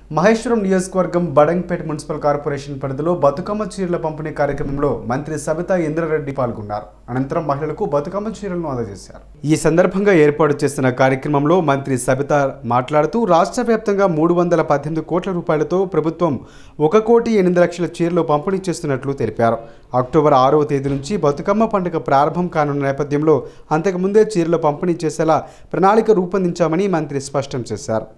మహేశ్వరం నియోజకవర్గం Badangpet municipal corporation పరిధిలో బతుకమ్మ చీరల పంపిణీ కార్యక్రమంలో మంత్రి సబితా ఇంద్రారెడ్డి పాల్గొన్నారు అనంతరం మహిళలకు బతుకమ్మ చీరలను అందజేశారు ఈ సందర్భంగా ఏర్పాటు చేసిన కార్యక్రమంలో మంత్రి సబితా మాట్లాడుతూ రాష్ట్ర వ్యాప్తంగా మూడు వందల పద్దెనిమిది కోట్ల రూపాయలతో ప్రభుత్వం ఒక కోటి ఎనిమిది లక్షల చీరలు పంపిణీ చేస్తున్నట్లు తెలిపారు అక్టోబర్ ఆరవ తేదీ నుంచి బతుకమ్మ పండుగ ప్రారంభం కానున్న నేపథ్యంలో అంతకుముందే చీరలు పంపిణీ చేసేలా ప్రణాళిక రూపొందించామని మంత్రి స్పష్టం చేశారు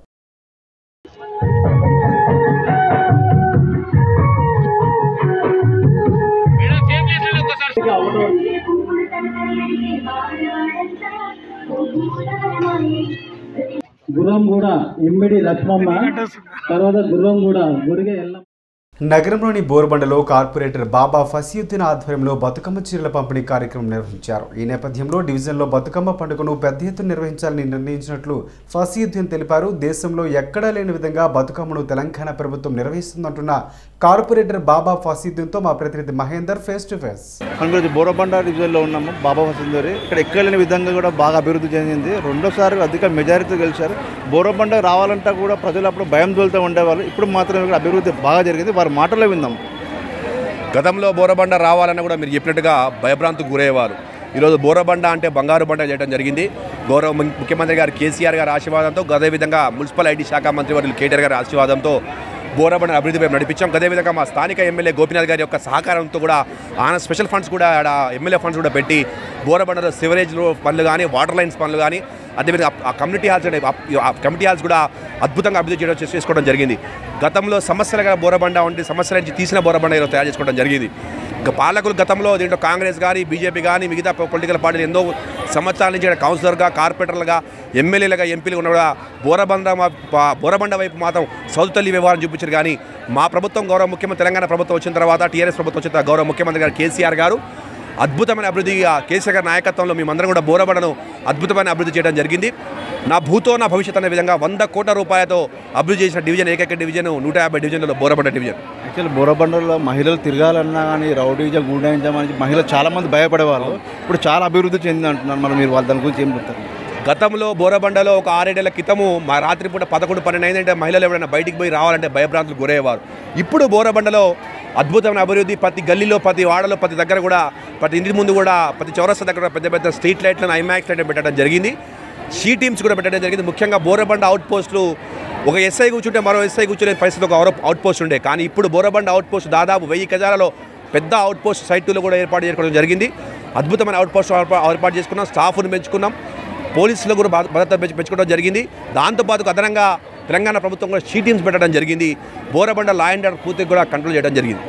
గుర్రం కూడా ఇమ్మిడి లక్ష్మమ్మ తర్వాత గుర్రం కూడా గురిగే ఎల్లమ్మ నగరంలోని బోర్బండలో కార్పొరేటర్ బాబా ఫసీయుద్దీన్ ఆధ్వర్యంలో బతుకమ్మ చీరల పంపిణీ కార్యక్రమం నిర్వహించారు ఈ నేపథ్యంలో డివిజన్లో బతుకమ్మ పండుగను పెద్ద ఎత్తున నిర్వహించాలని నిర్ణయించినట్లు ఫసీయుద్దీన్ తెలిపారు దేశంలో ఎక్కడా లేని విధంగా బతుకమ్మను తెలంగాణ ప్రభుత్వం నిర్వహిస్తుందంటున్న కార్పొరేటర్ బాబా ఫసీయుద్దీన్తో మా ప్రతినిధి మహేందర్ ఫేస్ టు ఫేస్ మనం ఈరోజు బోరబండ డివిజన్లో ఉన్నాము బాబా వసుందరి ఇక్కడ ఎక్కడ లేని విధంగా కూడా బాగా అభివృద్ధి చెందింది రెండోసారి అధిక మెజారిటీ గెలిచారు బోరబండ రావాలంటే కూడా ప్రజలు అప్పుడు భయం తోలుతూ ఉండేవాళ్ళు ఇప్పుడు మాత్రం ఇక్కడ అభివృద్ధి బాగా జరిగింది వారి మాటలో విందాం గతంలో బోరబండ రావాలని కూడా మీరు చెప్పినట్టుగా భయభ్రాంతికి గురయ్యేవారు ఈరోజు బోరబండ అంటే బంగారు బండ చేయడం జరిగింది గౌరవ ము- ముఖ్యమంత్రి గారు కేసీఆర్ గారి ఆశీర్వాదంతో అదేవిధంగా మున్సిపల్ ఐటీ శాఖ మంత్రి వర్యులు కేటీఆర్ గారి ఆశీర్వాదంతో బోరబండ అభివృద్ధి వైపు నడిపించాం అదేవిధంగా మా స్థానిక ఎమ్మెల్యే గోపీనాథ్ గారి యొక్క సహకారంతో కూడా ఆయన స్పెషల్ ఫండ్స్ కూడా ఆడ ఎమ్మెల్యే ఫండ్స్ కూడా పెట్టి బోరబండలో సివరేజ్ పనులు కానీ వాటర్ లైన్స్ పనులు కానీ అదేవిధంగా ఆ కమ్యూనిటీ హాల్స్ అనే ఆ కమ్యూనిటీ హాల్స్ కూడా అద్భుతంగా అభివృద్ధి చేయడం చేసి- చేసుకోవడం జరిగింది గతంలో సమస్యలుగా బోరబండ వంటి సమస్యల నుంచి తీసిన బోరబండ ఈరోజు తయారు చేసుకోవడం జరిగింది ఇంకా పాలకులు గతంలో దీంట్లో కాంగ్రెస్ కానీ బీజేపీ కానీ మిగతా పొలిటికల్ పార్టీలు ఎన్నో సంవత్సరాల నుంచి ఇక్కడ కౌన్సిలర్గా కార్పొరేటర్లుగా ఎమ్మెల్యేలుగా ఎంపీలుగా ఉన్న కూడా బోరబండ మా- పా- బోరబండ వైపు మాత్రం సౌత్ తల్లి వ్యవహారం చూపించారు కానీ మా ప్రభుత్వం గౌరవ ముఖ్యమంత్రి తెలంగాణ ప్రభుత్వం వచ్చిన తర్వాత టీఆర్ఎస్ ప్రభుత్వం వచ్చిన తర్వాత గౌరవ ముఖ్యమంత్రి గారు కేసీఆర్ గారు అద్భుతమైన అభివృద్ధిగా కేసీఆర్ గారి నాయకత్వంలో మేమందరం కూడా బోరబండను అద్భుతమైన అభివృద్ధి చేయడం జరిగింది నా భూతో నా భవిష్యత్ అనే విధంగా వంద కోట్ల రూపాయలతో అభివృద్ధి చేసిన డివిజన్ ఏకైక డివిజన్ నూట యాభై డివిజన్లలో బోరబండ డివిజన్ యాక్చువల్లీ బోరబండలో మహిళలు తిరగాలన్నా కానీ రౌడీజం గూడాయించమని మహిళలు చాలామంది భయపడేవాళ్ళు ఇప్పుడు చాలా అభివృద్ధి చెంది అంటున్నారు మరి మీరు వాళ్ళ దాని గురించి ఏం చెప్తారు గతంలో బోరబండలో ఒక ఆరేడేళ్ల క్రితము మా రాత్రిపూట పదకొండు పన్నెండు అయిందంటే మహిళలు ఎవరైనా బయటికి పోయి రావాలంటే భయభ్రాంతులు గురయ్యేవారు ఇప్పుడు బోరబండలో అద్భుతమైన అభివృద్ధి ప్రతి గల్లీలో ప్రతి వాడలో ప్రతి దగ్గర కూడా ప్రతి ఇంటి ముందు కూడా ప్రతి చౌరస్తా దగ్గర కూడా పెద్ద పెద్ద స్ట్రీట్ లైట్లను ఐమాక్స్ లైట్ పెట్టడం జరిగింది షీ టీమ్స్ కూడా పెట్టడం జరిగింది ముఖ్యంగా బోరబండ అవుట్ పోస్టులు ఒక ఎస్ఐ కూర్చుంటే మరో ఎస్ఐ కూర్చునే పరిస్థితి ఒక అవుట్ పోస్ట్ ఉండే కానీ ఇప్పుడు బోరబండ అవుట్ పోస్ట్ దాదాపు వెయ్యి గజాలలో పెద్ద అవుట్ పోస్ట్ సైట్లో కూడా ఏర్పాటు చేసుకోవడం జరిగింది అద్భుతమైన అవుట్ పోస్ట్ ఏర్పాటు చేసుకున్నాం స్టాఫ్ను పెంచుకున్నాం పోలీసులు కూడా భద్ర- భద్రత పెంచు- పెంచుకోవడం జరిగింది దాంతోపాటు అదనంగా తెలంగాణ ప్రభుత్వం కూడా షీ టీమ్స్ పెట్టడం జరిగింది బోరబండ లా అండ్ ఆర్డర్ పూర్తిగా కూడా కంట్రోల్ చేయడం జరిగింది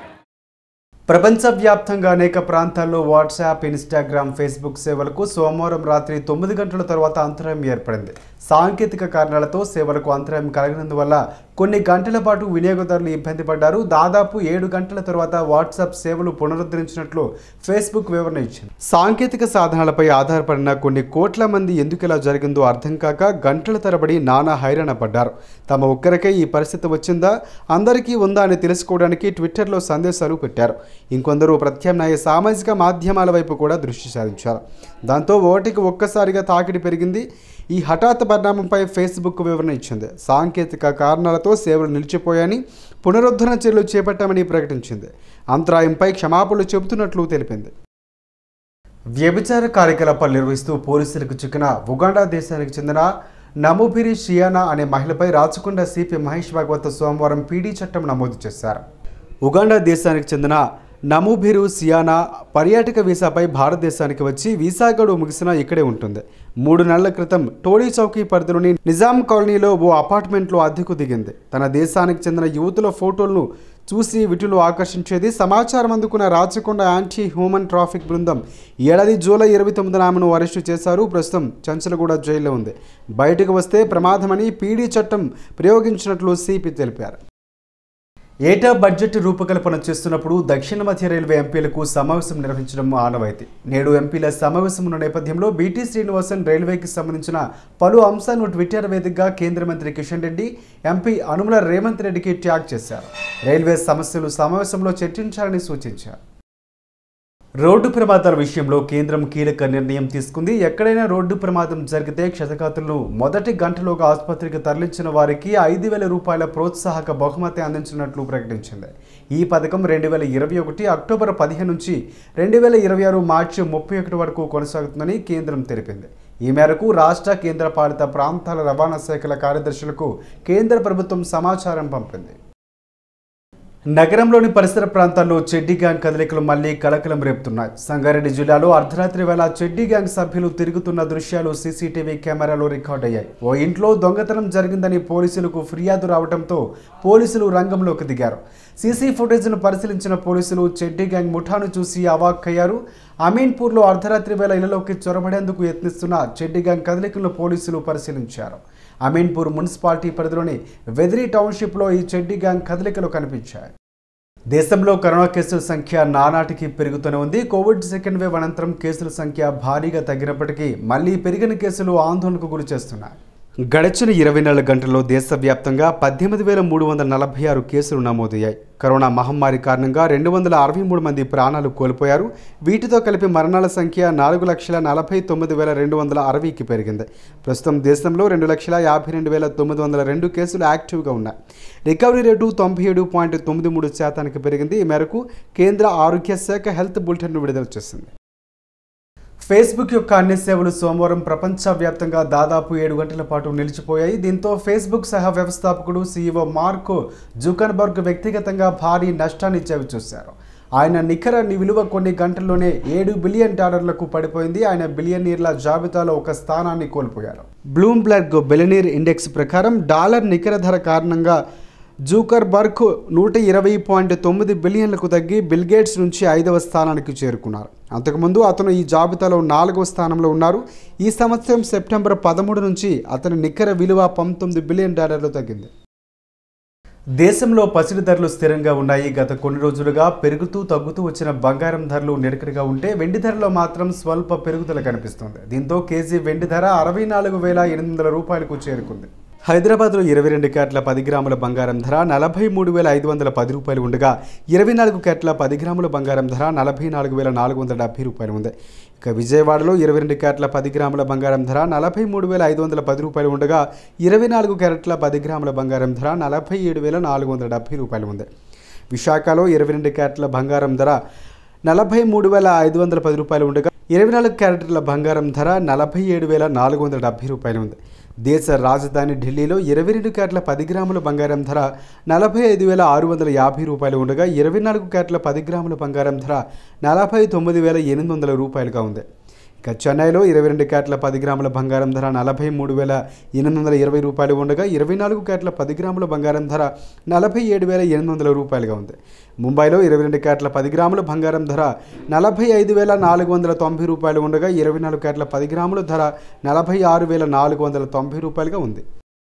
ప్రపంచవ్యాప్తంగా అనేక ప్రాంతాల్లో వాట్సాప్ ఇన్స్టాగ్రామ్ ఫేస్బుక్ సేవలకు సోమవారం రాత్రి తొమ్మిది గంటల తర్వాత అంతరాయం ఏర్పడింది సాంకేతిక కారణాలతో సేవలకు అంతరాయం కలిగినందువల్ల కొన్ని గంటల పాటు వినియోగదారులు ఇబ్బంది పడ్డారు దాదాపు ఏడు గంటల తర్వాత వాట్సాప్ సేవలు పునరుద్ధరించినట్లు ఫేస్బుక్ వివరణ ఇచ్చింది సాంకేతిక సాధనాలపై ఆధారపడిన కొన్ని కోట్ల మంది ఎందుకు ఇలా జరిగిందో అర్థం కాక గంటల తరబడి నానా హైరాణ పడ్డారు తమ ఒక్కరికే ఈ పరిస్థితి వచ్చిందా అందరికీ ఉందా అని తెలుసుకోవడానికి ట్విట్టర్లో సందేశాలు పెట్టారు ఇంకొందరు ప్రత్యామ్నాయ సామాజిక మాధ్యమాల వైపు కూడా దృష్టి సారించారు దాంతో ఓటికి ఒక్కసారిగా తాకిడి పెరిగింది ఈ హఠాత్ పరిణామంపై ఫేస్బుక్ వివరణ ఇచ్చింది సాంకేతిక కారణాలతో సేవలు నిలిచిపోయాయని పునరుద్ధరణ చర్యలు చేపట్టామని ప్రకటించింది అంతరాయంపై క్షమాపణలు చెబుతున్నట్లు తెలిపింది వ్యభిచార కార్యకలాపాలు నిర్వహిస్తూ పోలీసులకు చిక్కిన ఉగాండా దేశానికి చెందిన నమోబిరి షియానా అనే మహిళపై రాచకొండ సిపి మహేష్ భాగవత్ సోమవారం పీడీ చట్టం నమోదు చేశారు ఉగాండా దేశానికి చెందిన నమూబిరు సియానా పర్యాటక వీసాపై భారతదేశానికి వచ్చి వీసా గడువు ముగిసినా ఇక్కడే ఉంటుంది మూడు నెలల క్రితం టోడీ చౌకీ పరిధిలోని నిజాం కాలనీలో ఓ అపార్ట్మెంట్లో అద్దెకు దిగింది తన దేశానికి చెందిన యువతుల ఫోటోలను చూసి వీటిలో ఆకర్షించేది సమాచారం అందుకున్న రాచకొండ యాంటీ హ్యూమన్ ట్రాఫిక్ బృందం ఈ ఏడాది జూలై ఇరవై తొమ్మిదిన ఆమెను అరెస్టు చేశారు ప్రస్తుతం చంచలగూడ జైల్లో ఉంది బయటకు వస్తే ప్రమాదమని పీడీ చట్టం ప్రయోగించినట్లు సిపి తెలిపారు ఏటా బడ్జెట్ రూపకల్పన చేస్తున్నప్పుడు దక్షిణ మధ్య రైల్వే ఎంపీలకు సమావేశం నిర్వహించడం ఆనవాయితీ నేడు ఎంపీల సమావేశం ఉన్న నేపథ్యంలో బీటీ శ్రీనివాసన్ రైల్వేకి సంబంధించిన పలు అంశాలను ట్విట్టర్ వేదికగా కేంద్ర మంత్రి కిషన్ రెడ్డి ఎంపీ అనుమల రేవంత్ రెడ్డికి ట్యాగ్ చేశారు రైల్వే సమస్యలు సమావేశంలో చర్చించాలని సూచించారు రోడ్డు ప్రమాదాల విషయంలో కేంద్రం కీలక నిర్ణయం తీసుకుంది ఎక్కడైనా రోడ్డు ప్రమాదం జరిగితే క్షతగాతులను మొదటి గంటలోగా ఆసుపత్రికి తరలించిన వారికి ఐదు వేల రూపాయల ప్రోత్సాహక బహుమతి అందించినట్లు ప్రకటించింది ఈ పథకం రెండు వేల ఇరవై ఒకటి అక్టోబర్ పదిహేను నుంచి రెండు వేల ఇరవై ఆరు మార్చి ముప్పై ఒకటి వరకు కొనసాగుతుందని కేంద్రం తెలిపింది ఈ మేరకు రాష్ట్ర కేంద్ర పాలిత ప్రాంతాల రవాణా శాఖల కార్యదర్శులకు కేంద్ర ప్రభుత్వం సమాచారం పంపింది నగరంలోని పరిసర ప్రాంతాల్లో చెడ్డీ గ్యాంగ్ కదలికలు మళ్లీ కలకలం రేపుతున్నాయి సంగారెడ్డి జిల్లాలో అర్ధరాత్రి వేళ చెడ్డీ గ్యాంగ్ సభ్యులు తిరుగుతున్న దృశ్యాలు సీసీటీవీ కెమెరాలో రికార్డ్ అయ్యాయి ఓ ఇంట్లో దొంగతనం జరిగిందని పోలీసులకు ఫిర్యాదు రావడంతో పోలీసులు రంగంలోకి దిగారు సీసీ ఫుటేజ్ను పరిశీలించిన పోలీసులు చెడ్డీ గ్యాంగ్ ముఠాను చూసి అవాక్కయ్యారు అమీన్పూర్లో అర్ధరాత్రి వేళ ఇళ్లలోకి చొరబడేందుకు యత్నిస్తున్న చెడ్డీ గ్యాంగ్ కదలికలను పోలీసులు పరిశీలించారు అమీన్పూర్ మున్సిపాలిటీ పరిధిలోని వెదిరి టౌన్షిప్లో ఈ చెడ్డీ గ్యాంగ్ కదలికలు కనిపించాయి దేశంలో కరోనా కేసుల సంఖ్య నానాటికి పెరుగుతూనే ఉంది కోవిడ్ సెకండ్ వేవ్ అనంతరం కేసుల సంఖ్య భారీగా తగ్గినప్పటికీ మళ్లీ పెరిగిన కేసులు ఆందోళనకు గురి చేస్తున్నాయి గడిచిన ఇరవై నాలుగు గంటల్లో దేశవ్యాప్తంగా పద్దెనిమిది వేల మూడు వందల నలభై ఆరు కేసులు నమోదయ్యాయి కరోనా మహమ్మారి కారణంగా రెండు వందల అరవై మూడు మంది ప్రాణాలు కోల్పోయారు వీటితో కలిపి మరణాల సంఖ్య నాలుగు లక్షల నలభై తొమ్మిది వేల రెండు వందల అరవైకి పెరిగింది ప్రస్తుతం దేశంలో రెండు లక్షల యాభై రెండు వేల తొమ్మిది వందల రెండు కేసులు యాక్టివ్గా ఉన్నాయి రికవరీ రేటు తొంభై ఏడు పాయింట్ తొమ్మిది మూడు శాతానికి పెరిగింది ఈ మేరకు కేంద్ర ఆరోగ్య శాఖ హెల్త్ బులెటిన్ను విడుదల చేసింది ఫేస్బుక్ యొక్క అన్ని సేవలు సోమవారం ప్రపంచవ్యాప్తంగా దాదాపు ఏడు గంటల పాటు నిలిచిపోయాయి దీంతో ఫేస్బుక్ సహ వ్యవస్థాపకుడు సీఈఓ మార్క్ జుకన్బర్గ్ వ్యక్తిగతంగా భారీ నష్టాన్ని చవిచూశారు ఆయన నికర విలువ కొన్ని గంటల్లోనే ఏడు బిలియన్ డాలర్లకు పడిపోయింది ఆయన బిలియనీర్ల జాబితాలో ఒక స్థానాన్ని కోల్పోయారు బ్లూంబ్లర్గ్ బిలియనీర్ ఇండెక్స్ ప్రకారం డాలర్ నికర ధర కారణంగా జూకర్బర్గ్ నూట ఇరవై పాయింట్ తొమ్మిది బిలియన్లకు తగ్గి బిల్గేట్స్ నుంచి ఐదవ స్థానానికి చేరుకున్నారు అంతకుముందు అతను ఈ జాబితాలో నాలుగవ స్థానంలో ఉన్నారు ఈ సంవత్సరం సెప్టెంబర్ పదమూడు నుంచి అతని నికర విలువ పంతొమ్మిది బిలియన్ డాలర్లు తగ్గింది దేశంలో పసిడి ధరలు స్థిరంగా ఉన్నాయి గత కొన్ని రోజులుగా పెరుగుతూ తగ్గుతూ వచ్చిన బంగారం ధరలు నిరకడగా ఉంటే వెండి ధరలో మాత్రం స్వల్ప పెరుగుదల కనిపిస్తోంది దీంతో కేజీ వెండి ధర అరవై నాలుగు వేల ఎనిమిది వందల రూపాయలకు చేరుకుంది హైదరాబాద్లో ఇరవై రెండు క్యాట్ల పది గ్రాముల బంగారం ధర నలభై మూడు వేల ఐదు వందల పది రూపాయలు ఉండగా ఇరవై నాలుగు క్యాట్ల పది గ్రాముల బంగారం ధర నలభై నాలుగు వేల నాలుగు వందల డెబ్బై రూపాయలు ఉంది ఇక విజయవాడలో ఇరవై రెండు క్యారెట్ల పది గ్రాముల బంగారం ధర నలభై మూడు వేల ఐదు వందల పది రూపాయలు ఉండగా ఇరవై నాలుగు క్యారెట్ల పది గ్రాముల బంగారం ధర నలభై ఏడు వేల నాలుగు వందల డెబ్బై రూపాయలు ఉంది విశాఖలో ఇరవై రెండు క్యారెట్ల బంగారం ధర నలభై మూడు వేల ఐదు వందల పది రూపాయలు ఉండగా ఇరవై నాలుగు క్యారెట్ల బంగారం ధర నలభై ఏడు వేల నాలుగు వందల డెబ్బై రూపాయలు ఉంది దేశ రాజధాని ఢిల్లీలో ఇరవై రెండు క్యారెట్ల పది గ్రాముల బంగారం ధర నలభై ఐదు వేల ఆరు వందల యాభై రూపాయలు ఉండగా ఇరవై నాలుగు క్యారెట్ల పది గ్రాముల బంగారం ధర నలభై తొమ్మిది వేల ఎనిమిది వందల రూపాయలుగా ఉంది ఇక చెన్నైలో ఇరవై రెండు క్యారెట్ల పది గ్రాముల బంగారం ధర నలభై మూడు వేల ఎనిమిది వందల ఇరవై రూపాయలు ఉండగా ఇరవై నాలుగు క్యారెట్ల పది గ్రాముల బంగారం ధర నలభై ఏడు వేల ఎనిమిది వందల రూపాయలుగా ఉంది ముంబైలో ఇరవై రెండు క్యారెట్ల పది గ్రాముల బంగారం ధర నలభై ఐదు వేల నాలుగు వందల తొంభై రూపాయలు ఉండగా ఇరవై నాలుగు క్యారెట్ల పది గ్రాముల ధర నలభై ఆరు వేల నాలుగు వందల తొంభై రూపాయలుగా ఉంది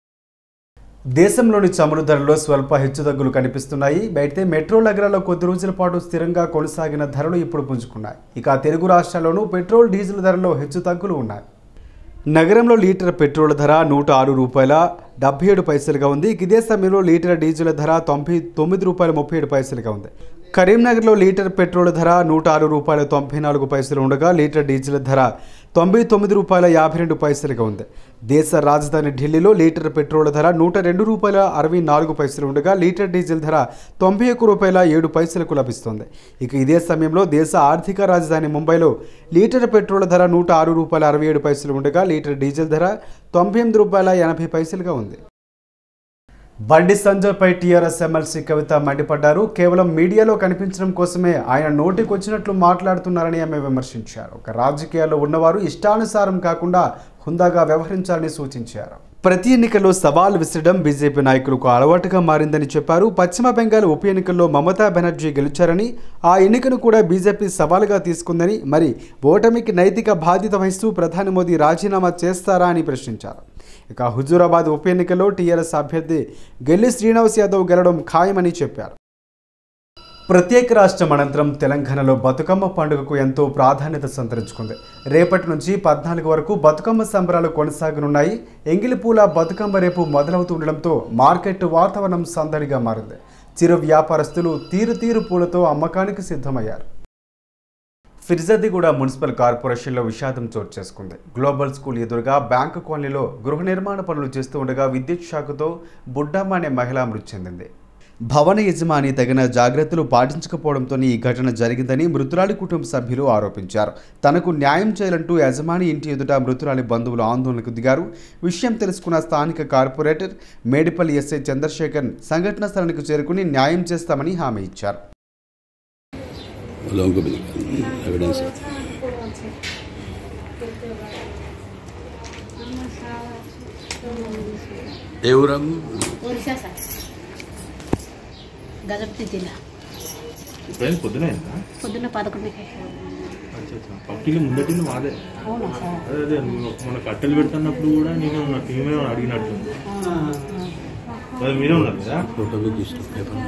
దేశంలోని చమురు ధరల్లో స్వల్ప హెచ్చుతగ్గులు కనిపిస్తున్నాయి అయితే మెట్రో నగరాల్లో కొద్ది రోజుల పాటు స్థిరంగా కొనసాగిన ధరలు ఇప్పుడు పుంజుకున్నాయి ఇక తెలుగు రాష్ట్రాల్లోనూ పెట్రోల్ డీజిల్ ధరల్లో హెచ్చుతగ్గులు ఉన్నాయి నగరంలో లీటర్ పెట్రోల్ ధర నూట ఆరు రూపాయల డెబ్బై ఏడు పైసలుగా ఉంది ఇక ఇదే సమయంలో లీటర్ డీజిల్ ధర తొంభై తొమ్మిది రూపాయల ముప్పై ఏడు పైసలుగా ఉంది కరీంనగర్లో లీటర్ పెట్రోల్ ధర నూట ఆరు రూపాయల తొంభై నాలుగు పైసలు ఉండగా లీటర్ డీజిల్ ధర తొంభై తొమ్మిది రూపాయల యాభై రెండు పైసలుగా ఉంది దేశ రాజధాని ఢిల్లీలో లీటర్ పెట్రోల్ ధర నూట రెండు రూపాయల అరవై నాలుగు పైసలు ఉండగా లీటర్ డీజిల్ ధర తొంభై ఒక్క రూపాయల ఏడు పైసలకు లభిస్తుంది ఇక ఇదే సమయంలో దేశ ఆర్థిక రాజధాని ముంబైలో లీటర్ పెట్రోల్ ధర నూట ఆరు రూపాయల అరవై ఏడు పైసలు ఉండగా లీటర్ డీజిల్ ధర తొంభై ఎనిమిది రూపాయల ఎనభై పైసలుగా ఉంది బండి సంజయ్పై టీఆర్ఎస్ ఎమ్మెల్సీ కవిత మండిపడ్డారు కేవలం మీడియాలో కనిపించడం కోసమే ఆయన నోటికొచ్చినట్లు మాట్లాడుతున్నారని ఆమె విమర్శించారు ఒక రాజకీయాల్లో ఉన్నవారు ఇష్టానుసారం కాకుండా హుందాగా వ్యవహరించాలని సూచించారు ప్రతి ఎన్నికల్లో సవాల్ విసరడం బీజేపీ నాయకులకు అలవాటుగా మారిందని చెప్పారు పశ్చిమ బెంగాల్ ఉప ఎన్నికల్లో మమతా బెనర్జీ గెలిచారని ఆ ఎన్నికను కూడా బీజేపీ సవాలుగా తీసుకుందని మరి ఓటమికి నైతిక బాధ్యత వహిస్తూ ప్రధాని మోదీ రాజీనామా చేస్తారా అని ప్రశ్నించారు ఇక హుజూరాబాద్ ఉప ఎన్నికల్లో టీఆర్ఎస్ అభ్యర్థి గెల్లి శ్రీనివాస్ యాదవ్ గెలవడం ఖాయమని చెప్పారు ప్రత్యేక రాష్ట్రం అనంతరం తెలంగాణలో బతుకమ్మ పండుగకు ఎంతో ప్రాధాన్యత సంతరించుకుంది రేపటి నుంచి పద్నాలుగు వరకు బతుకమ్మ సంబరాలు కొనసాగనున్నాయి ఎంగిలిపూల బతుకమ్మ రేపు మొదలవుతుండడంతో మార్కెట్ వాతావరణం సందడిగా మారింది చిరు వ్యాపారస్తులు తీరు తీరు పూలతో అమ్మకానికి సిద్ధమయ్యారు ఫిర్జాదిగూడ మున్సిపల్ కార్పొరేషన్లో విషాదం చోటు చేసుకుంది గ్లోబల్ స్కూల్ ఎదురుగా బ్యాంకు కాలనీలో గృహ నిర్మాణ పనులు చేస్తూ ఉండగా విద్యుత్ షాకుతో బుడ్డమ్మ అనే మహిళ మృతి చెందింది భవన యజమాని తగిన జాగ్రత్తలు పాటించకపోవడంతో ఈ ఘటన జరిగిందని మృతురాలి కుటుంబ సభ్యులు ఆరోపించారు తనకు న్యాయం చేయాలంటూ యజమాని ఇంటి ఎదుట మృతురాలి బంధువులు ఆందోళనకు దిగారు విషయం తెలుసుకున్న స్థానిక కార్పొరేటర్ మేడిపల్లి ఎస్ఐ చంద్రశేఖర్ సంఘటనా స్థలానికి చేరుకుని న్యాయం చేస్తామని హామీ ఇచ్చారు लोगों को भी एविडेंस है ఏ ఊరమ్మ ఒరిసా సార్ గజపతి జిల్లా ఇప్పుడైనా పొద్దున అయిందా పొద్దున్న పదకొండుకి పక్కిలు ముందటిల్లు మాదే అవునా సార్ అదే అదే నువ్వు మన కట్టెలు పెడుతున్నప్పుడు కూడా నేను నా టీమే అడిగినట్టుంది మరి మీరే ఉన్నారు కదా ఫోటో भी खींच लो पेपर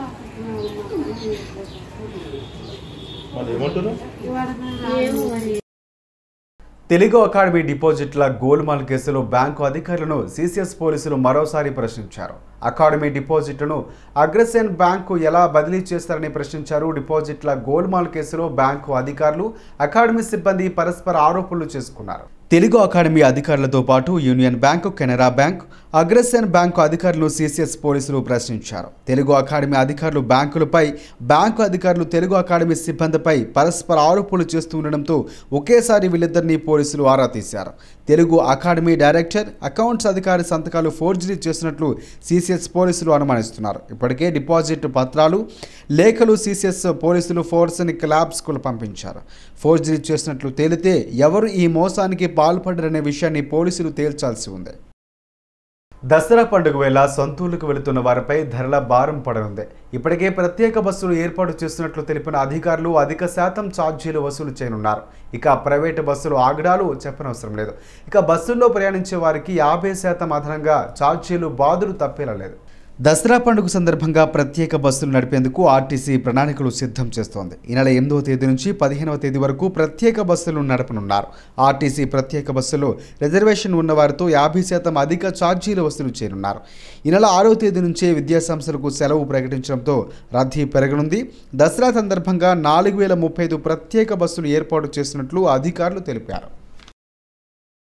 మరి ఏమంటారు ఏమో మరి తెలుగు అకాడమీ డిపాజిట్ల గోల్మాల్ కేసులో బ్యాంకు అధికారులను సిసిఎస్ పోలీసులు మరోసారి ప్రశ్నించారు అకాడమీ డిపాజిట్లను అగ్రసేన్ బ్యాంకు ఎలా బదిలీ చేస్తారని ప్రశ్నించారు డిపాజిట్ల గోల్మాల్ కేసులో బ్యాంకు అధికారులు అకాడమీ సిబ్బంది పరస్పర ఆరోపణలు చేసుకున్నారు తెలుగు అకాడమీ అధికారులతో పాటు Union bank Canara bank Agrasen bank అధికారులు సిసిఎస్ పోలీసులు ప్రశ్నించారు తెలుగు అకాడమీ అధికారులు బ్యాంకులపై బ్యాంకు అధికారులు తెలుగు అకాడమీ సిబ్బందిపై పరస్పర ఆరోపణలు చేస్తూ ఉండడంతో ఒకేసారి వీళ్ళిద్దరినీ పోలీసులు ఆరా తీశారు తెలుగు అకాడమీ డైరెక్టర్ అకౌంట్స్ అధికారి సంతకాలు ఫోర్జరీ చేసినట్లు సిసిఎస్ పోలీసులు అనుమానిస్తున్నారు ఇప్పటికే డిపాజిట్ పత్రాలు లేఖలు సిసిఎస్ పోలీసులు ఫోర్సనిక్ ల్యాబ్స్కు పంపించారు ఫోర్జరీ చేసినట్లు తేలితే ఎవరు ఈ మోసానికి పాల్పడ్డారనే విషయాన్ని పోలీసులు తేల్చాల్సి ఉంది దసరా పండుగ వేళ సొంతూరుకు వెళుతున్న వారిపై ధరల భారం పడనుంది ఇప్పటికే ప్రత్యేక బస్సులు ఏర్పాటు చేస్తున్నట్లు తెలిపిన అధికారులు అధిక శాతం ఛార్జీలు వసూలు చేయనున్నారు ఇక ప్రైవేటు బస్సులు ఆగడాలు చెప్పనవసరం లేదు ఇక బస్సుల్లో ప్రయాణించే వారికి యాభై శాతం అదనంగా ఛార్జీలు బాధలు తప్పేలా లేదు దసరా పండుగ సందర్భంగా ప్రత్యేక బస్సులు నడిపేందుకు ఆర్టీసీ ప్రణాళికలు సిద్ధం చేస్తోంది ఈ నెల ఎనిమిదవ తేదీ నుంచి పదిహేనవ తేదీ వరకు ప్రత్యేక బస్సులు నడపనున్నారు ఆర్టీసీ ప్రత్యేక బస్సులో రిజర్వేషన్ ఉన్న వారితో యాభై శాతం అధిక ఛార్జీలు వసూలు చేయనున్నారు ఈ నెల ఆరవ తేదీ నుంచే విద్యా సంస్థలకు సెలవు ప్రకటించడంతో రద్దీ పెరగనుంది దసరా సందర్భంగా నాలుగు వేల ముప్పై ఐదు ప్రత్యేక బస్సులు ఏర్పాటు చేసినట్లు అధికారులు తెలిపారు